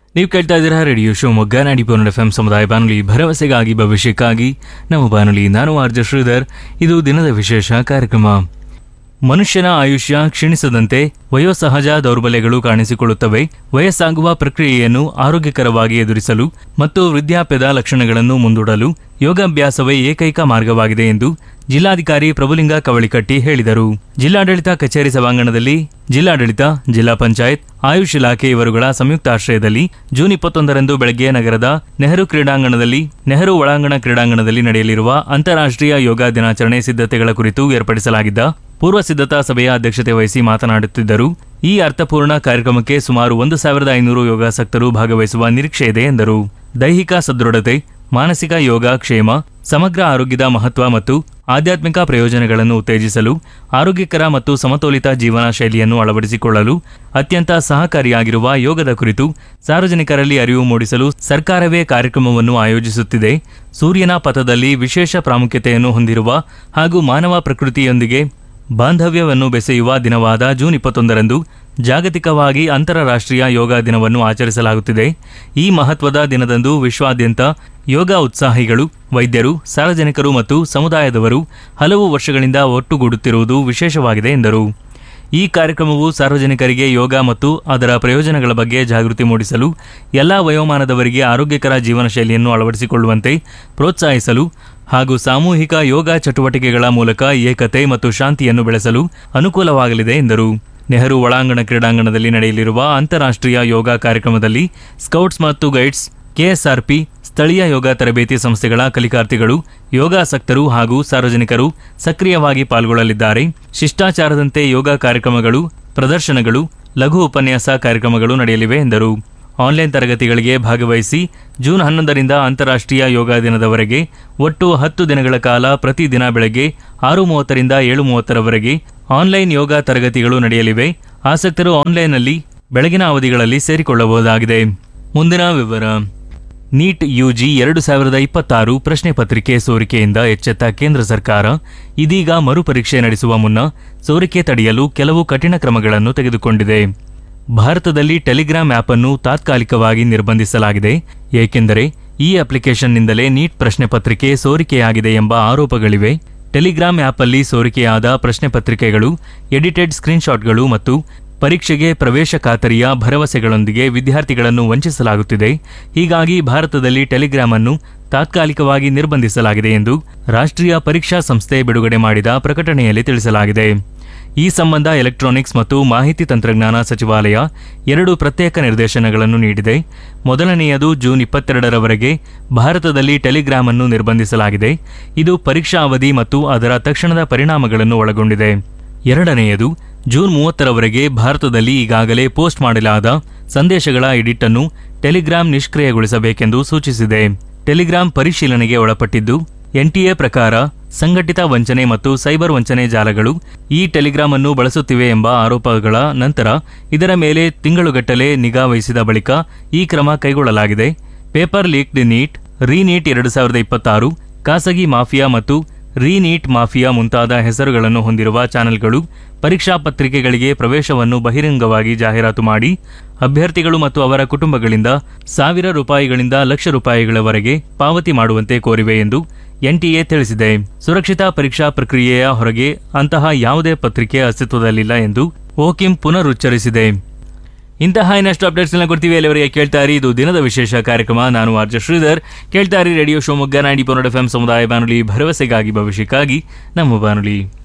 ನೀವು ಕೇಳ್ತಾ ಇದ್ದೀರಾ ರೇಡಿಯೋ ಶಿವಮೊಗ್ಗ ನಾಡಿ ಪೂರ್ಣ ಎಫ್ ಎಂ ಸಮುದಾಯ ಬಾನುಲಿ ಭರವಸೆಗಾಗಿ ಭವಿಷ್ಯಕ್ಕಾಗಿ ನಮ್ಮ ಬಾನುಲಿ ನಾನು ಆರ್ಜ ಶ್ರೀಧರ್ ಇದು ದಿನದ ವಿಶೇಷ ಕಾರ್ಯಕ್ರಮ ಮನುಷ್ಯನ ಆಯುಷ್ಯ ಕ್ಷೀಣಿಸದಂತೆ ವಯೋಸಹಜ ದೌರ್ಬಲ್ಯಗಳು ಕಾಣಿಸಿಕೊಳ್ಳುತ್ತವೆ ವಯಸ್ಸಾಗುವ ಪ್ರಕ್ರಿಯೆಯನ್ನು ಆರೋಗ್ಯಕರವಾಗಿ ಎದುರಿಸಲು ಮತ್ತು ವೃದ್ಧಾಪ್ಯದ ಲಕ್ಷಣಗಳನ್ನು ಮುಂದೂಡಲು ಯೋಗಾಭ್ಯಾಸವೇ ಏಕೈಕ ಮಾರ್ಗವಾಗಿದೆ ಎಂದು ಜಿಲ್ಲಾಧಿಕಾರಿ ಪ್ರಭುಲಿಂಗ ಕವಳಿಕಟ್ಟಿ ಹೇಳಿದರು ಜಿಲ್ಲಾಡಳಿತ ಕಚೇರಿ ಸಭಾಂಗಣದಲ್ಲಿ ಜಿಲ್ಲಾಡಳಿತ ಜಿಲ್ಲಾ ಪಂಚಾಯತ್ ಆಯುಷ್ ಇಲಾಖೆ ಇವರುಗಳ ಸಂಯುಕ್ತಾಶ್ರಯದಲ್ಲಿ ಜೂನ್ ಇಪ್ಪತ್ತೊಂದರಂದು ಬೆಳಗ್ಗೆ ನಗರದ ನೆಹರು ಕ್ರೀಡಾಂಗಣದಲ್ಲಿ ನೆಹರು ಒಳಾಂಗಣ ಕ್ರೀಡಾಂಗಣದಲ್ಲಿ ನಡೆಯಲಿರುವ ಅಂತಾರಾಷ್ಟ್ರೀಯ ಯೋಗ ದಿನಾಚರಣೆ ಸಿದ್ಧತೆಗಳ ಕುರಿತು ಏರ್ಪಡಿಸಲಾಗಿದ್ದ ಪೂರ್ವ ಸಿದ್ಧತಾ ಸಭೆಯ ಅಧ್ಯಕ್ಷತೆ ವಹಿಸಿ ಮಾತನಾಡುತ್ತಿದ್ದರು ಈ ಅರ್ಥಪೂರ್ಣ ಕಾರ್ಯಕ್ರಮಕ್ಕೆ ಸುಮಾರು ಒಂದು ಸಾವಿರದ ಐನೂರು ಯೋಗಾಸಕ್ತರು ಭಾಗವಹಿಸುವ ನಿರೀಕ್ಷೆ ಇದೆ ಎಂದರು ದೈಹಿಕ ಸದೃಢತೆ ಮಾನಸಿಕ ಯೋಗ ಕ್ಷೇಮ ಸಮಗ್ರ ಆರೋಗ್ಯದ ಮಹತ್ವ ಮತ್ತು ಆಧ್ಯಾತ್ಮಿಕ ಪ್ರಯೋಜನಗಳನ್ನು ಉತ್ತೇಜಿಸಲು ಆರೋಗ್ಯಕರ ಮತ್ತು ಸಮತೋಲಿತ ಜೀವನ ಶೈಲಿಯನ್ನು ಅಳವಡಿಸಿಕೊಳ್ಳಲು ಅತ್ಯಂತ ಸಹಕಾರಿಯಾಗಿರುವ ಯೋಗದ ಕುರಿತು ಸಾರ್ವಜನಿಕರಲ್ಲಿ ಅರಿವು ಮೂಡಿಸಲು ಸರ್ಕಾರವೇ ಕಾರ್ಯಕ್ರಮವನ್ನು ಆಯೋಜಿಸುತ್ತಿದೆ ಸೂರ್ಯನ ಪಥದಲ್ಲಿ ವಿಶೇಷ ಪ್ರಾಮುಖ್ಯತೆಯನ್ನು ಹೊಂದಿರುವ ಹಾಗೂ ಮಾನವ ಪ್ರಕೃತಿಯೊಂದಿಗೆ ಬಾಂಧವ್ಯವನ್ನು ಬೆಸೆಯುವ ದಿನವಾದ ಜೂನ್ ಇಪ್ಪತ್ತೊಂದರಂದು ಜಾಗತಿಕವಾಗಿ ಅಂತಾರಾಷ್ಟ್ರೀಯ ಯೋಗ ದಿನವನ್ನು ಆಚರಿಸಲಾಗುತ್ತಿದೆ ಈ ಮಹತ್ವದ ದಿನದಂದು ವಿಶ್ವಾದ್ಯಂತ ಯೋಗ ಉತ್ಸಾಹಿಗಳು ವೈದ್ಯರು ಸಾರ್ವಜನಿಕರು ಮತ್ತು ಸಮುದಾಯದವರು ಹಲವು ವರ್ಷಗಳಿಂದ ಒಟ್ಟುಗೂಡುತ್ತಿರುವುದು ವಿಶೇಷವಾಗಿದೆ ಎಂದರು ಈ ಕಾರ್ಯಕ್ರಮವು ಸಾರ್ವಜನಿಕರಿಗೆ ಯೋಗ ಮತ್ತು ಅದರ ಪ್ರಯೋಜನಗಳ ಬಗ್ಗೆ ಜಾಗೃತಿ ಮೂಡಿಸಲು ಎಲ್ಲ ವಯೋಮಾನದವರಿಗೆ ಆರೋಗ್ಯಕರ ಜೀವನ ಶೈಲಿಯನ್ನು ಅಳವಡಿಸಿಕೊಳ್ಳುವಂತೆ ಪ್ರೋತ್ಸಾಹಿಸಲು ಹಾಗೂ ಸಾಮೂಹಿಕ ಯೋಗ ಚಟುವಟಿಕೆಗಳ ಮೂಲಕ ಏಕತೆ ಮತ್ತು ಶಾಂತಿಯನ್ನು ಬೆಳೆಸಲು ಅನುಕೂಲವಾಗಲಿದೆ ಎಂದರು ನೆಹರು ಒಳಾಂಗಣ ಕ್ರೀಡಾಂಗಣದಲ್ಲಿ ನಡೆಯಲಿರುವ ಅಂತಾರಾಷ್ಟ್ರೀಯ ಯೋಗ ಕಾರ್ಯಕ್ರಮದಲ್ಲಿ ಸ್ಕೌಟ್ಸ್ ಮತ್ತು ಗೈಡ್ಸ್ ಕೆಎಸ್ಆರ್ಪಿ ಸ್ಥಳೀಯ ಯೋಗ ತರಬೇತಿ ಸಂಸ್ಥೆಗಳ ಕಲಿಕಾರ್ಥಿಗಳು ಯೋಗಾಸಕ್ತರು ಹಾಗೂ ಸಾರ್ವಜನಿಕರು ಸಕ್ರಿಯವಾಗಿ ಪಾಲ್ಗೊಳ್ಳಲಿದ್ದಾರೆ ಶಿಷ್ಟಾಚಾರದಂತೆ ಯೋಗ ಕಾರ್ಯಕ್ರಮಗಳು ಪ್ರದರ್ಶನಗಳು ಲಘು ಉಪನ್ಯಾಸ ಕಾರ್ಯಕ್ರಮಗಳು ನಡೆಯಲಿವೆ ಎಂದರು ಆನ್ಲೈನ್ ತರಗತಿಗಳಿಗೆ ಭಾಗವಹಿಸಿ ಜೂನ್ ಹನ್ನೊಂದರಿಂದ ಅಂತಾರಾಷ್ಟ್ರೀಯ ಯೋಗ ದಿನದವರೆಗೆ ಒಟ್ಟು ಹತ್ತು ದಿನಗಳ ಕಾಲ ಪ್ರತಿದಿನ ಬೆಳಗ್ಗೆ ಆರು ಮೂವತ್ತರಿಂದ ಏಳು ಮೂವತ್ತರವರೆಗೆ ಆನ್ಲೈನ್ ಯೋಗ ತರಗತಿಗಳು ನಡೆಯಲಿವೆ ಆಸಕ್ತರು ಆನ್ಲೈನ್ನಲ್ಲಿ ಬೆಳಗಿನ ಅವಧಿಗಳಲ್ಲಿ ಸೇರಿಕೊಳ್ಳಬಹುದಾಗಿದೆ ಮುಂದಿನ ವಿವರ ನೀಟ್ ಯುಜಿ ಎರಡು ಸಾವಿರದ ಇಪ್ಪತ್ತಾರು ಪ್ರಶ್ನೆ ಪತ್ರಿಕೆ ಸೋರಿಕೆಯಿಂದ ಎಚ್ಚೆತ್ತ ಕೇಂದ್ರ ಸರ್ಕಾರ ಇದೀಗ ಮರುಪರೀಕ್ಷೆ ನಡೆಸುವ ಮುನ್ನ ಸೋರಿಕೆ ತಡೆಯಲು ಕೆಲವು ಕಠಿಣ ಕ್ರಮಗಳನ್ನು ತೆಗೆದುಕೊಂಡಿದೆ ಭಾರತದಲ್ಲಿ ಟೆಲಿಗ್ರಾಮ್ ಆಪ್ ಅನ್ನು ತಾತ್ಕಾಲಿಕವಾಗಿ ನಿರ್ಬಂಧಿಸಲಾಗಿದೆ ಏಕೆಂದರೆ ಈ ಅಪ್ಲಿಕೇಶನ್ನಿಂದಲೇ ನೀಟ್ ಪ್ರಶ್ನೆ ಪತ್ರಿಕೆ ಸೋರಿಕೆಯಾಗಿದೆ ಎಂಬ ಆರೋಪಗಳಿವೆ ಟೆಲಿಗ್ರಾಮ್ ಆ್ಯಪಲ್ಲಿ ಸೋರಿಕೆಯಾದ ಪ್ರಶ್ನೆ ಪತ್ರಿಕೆಗಳು ಎಡಿಟೆಡ್ ಸ್ಕ್ರೀನ್ಶಾಟ್ಗಳು ಮತ್ತು ಪರೀಕ್ಷೆಗೆ ಪ್ರವೇಶ ಖಾತರಿಯ ಭರವಸೆಗಳೊಂದಿಗೆ ವಿದ್ಯಾರ್ಥಿಗಳನ್ನು ವಂಚಿಸಲಾಗುತ್ತಿದೆ ಹೀಗಾಗಿ ಭಾರತದಲ್ಲಿ ಟೆಲಿಗ್ರಾಮ್ ಅನ್ನು ತಾತ್ಕಾಲಿಕವಾಗಿ ನಿರ್ಬಂಧಿಸಲಾಗಿದೆ ಎಂದು ರಾಷ್ಟ್ರೀಯ ಪರೀಕ್ಷಾ ಸಂಸ್ಥೆ ಬಿಡುಗಡೆ ಮಾಡಿದ ಪ್ರಕಟಣೆಯಲ್ಲಿ ತಿಳಿಸಲಾಗಿದೆ ಈ ಸಂಬಂಧ ಎಲೆಕ್ಟ್ರಾನಿಕ್ಸ್ ಮತ್ತು ಮಾಹಿತಿ ತಂತ್ರಜ್ಞಾನ ಸಚಿವಾಲಯ ಎರಡು ಪ್ರತ್ಯೇಕ ನಿರ್ದೇಶನಗಳನ್ನು ನೀಡಿದೆ ಮೊದಲನೆಯದು ಜೂನ್ ಇಪ್ಪತ್ತೆರಡರವರೆಗೆ ಭಾರತದಲ್ಲಿ ಟೆಲಿಗ್ರಾಮ್ ಅನ್ನು ನಿರ್ಬಂಧಿಸಲಾಗಿದೆ ಇದು ಪರೀಕ್ಷಾ ಅವಧಿ ಮತ್ತು ಅದರ ತಕ್ಷಣದ ಪರಿಣಾಮಗಳನ್ನು ಒಳಗೊಂಡಿದೆ ಎರಡನೆಯದು ಜೂನ್ ಮೂವತ್ತರವರೆಗೆ ಭಾರತದಲ್ಲಿ ಈಗಾಗಲೇ ಪೋಸ್ಟ್ ಮಾಡಲಾದ ಸಂದೇಶಗಳ ಎಡಿಟ್ ಅನ್ನು ಟೆಲಿಗ್ರಾಮ್ ನಿಷ್ಕ್ರಿಯಗೊಳಿಸಬೇಕೆಂದು ಸೂಚಿಸಿದೆ ಟೆಲಿಗ್ರಾಮ್ ಪರಿಶೀಲನೆಗೆ ಒಳಪಟ್ಟಿದ್ದು ಎನ್ಟಿಎ ಪ್ರಕಾರ ಸಂಘಟಿತ ವಂಚನೆ ಮತ್ತು ಸೈಬರ್ ವಂಚನೆ ಜಾಲಗಳು ಈ ಟೆಲಿಗ್ರಾಮ್ ಅನ್ನು ಬಳಸುತ್ತಿವೆ ಎಂಬ ಆರೋಪಗಳ ನಂತರ ಇದರ ಮೇಲೆ ತಿಂಗಳುಗಟ್ಟಲೆ ನಿಗಾ ವಹಿಸಿದ ಬಳಿಕ ಈ ಕ್ರಮ ಕೈಗೊಳ್ಳಲಾಗಿದೆ ಪೇಪರ್ ಲೀಕ್ಡ್ ನೀಟ್ ರೀನೀಟ್ ಎರಡು ಸಾವಿರದ ಇಪ್ಪತ್ತಾರು ಖಾಸಗಿ ಮಾಫಿಯಾ ಮತ್ತು ರೀನೀಟ್ ಮಾಫಿಯಾ ಮುಂತಾದ ಹೆಸರುಗಳನ್ನು ಹೊಂದಿರುವ ಚಾನೆಲ್ಗಳು ಪರೀಕ್ಷಾ ಪತ್ರಿಕೆಗಳಿಗೆ ಪ್ರವೇಶವನ್ನು ಬಹಿರಂಗವಾಗಿ ಜಾಹೀರಾತು ಮಾಡಿ ಅಭ್ಯರ್ಥಿಗಳು ಮತ್ತು ಅವರ ಕುಟುಂಬಗಳಿಂದ ಸಾವಿರ ರೂಪಾಯಿಗಳಿಂದ ಲಕ್ಷ ರೂಪಾಯಿಗಳವರೆಗೆ ಪಾವತಿ ಮಾಡುವಂತೆ ಕೋರಿವೆ ಎಂದು ಎನ್ಟಿಎ ತಿಳಿಸಿದೆ ಸುರಕ್ಷಿತ ಪರೀಕ್ಷಾ ಪ್ರಕ್ರಿಯೆಯ ಹೊರಗೆ ಅಂತಹ ಯಾವುದೇ ಪತ್ರಿಕೆ ಅಸ್ತಿತ್ವದಲ್ಲಿಲ್ಲ ಎಂದು ಓಕಿಂ ಪುನರುಚ್ಚರಿಸಿದೆ ಇಂತಹ ಇನ್ನಷ್ಟು ಅಪ್ಡೇಟ್ಸ್ ಎಲ್ಲ ಕೊಡ್ತೀವಿ ಅಲ್ಲಿವರೆಗೆ ಕೇಳ್ತಾ ಇರಿ ಇದು ದಿನದ ವಿಶೇಷ ಕಾರ್ಯಕ್ರಮ ನಾನು ಆರ್ಜ ಶ್ರೀಧರ್ ಕೇಳ್ತಾ ಇರಿ ರೇಡಿಯೋ ಶಿವಮೊಗ್ಗ ನಾಡಿ ಪೊನ್ನಡ ಎಫ್ ಸಮುದಾಯ ಬಾನುಲಿ ಭರವಸೆಗಾಗಿ ಭವಿಷ್ಯಕ್ಕಾಗಿ ನಮ್ಮ ಬಾನುಲಿ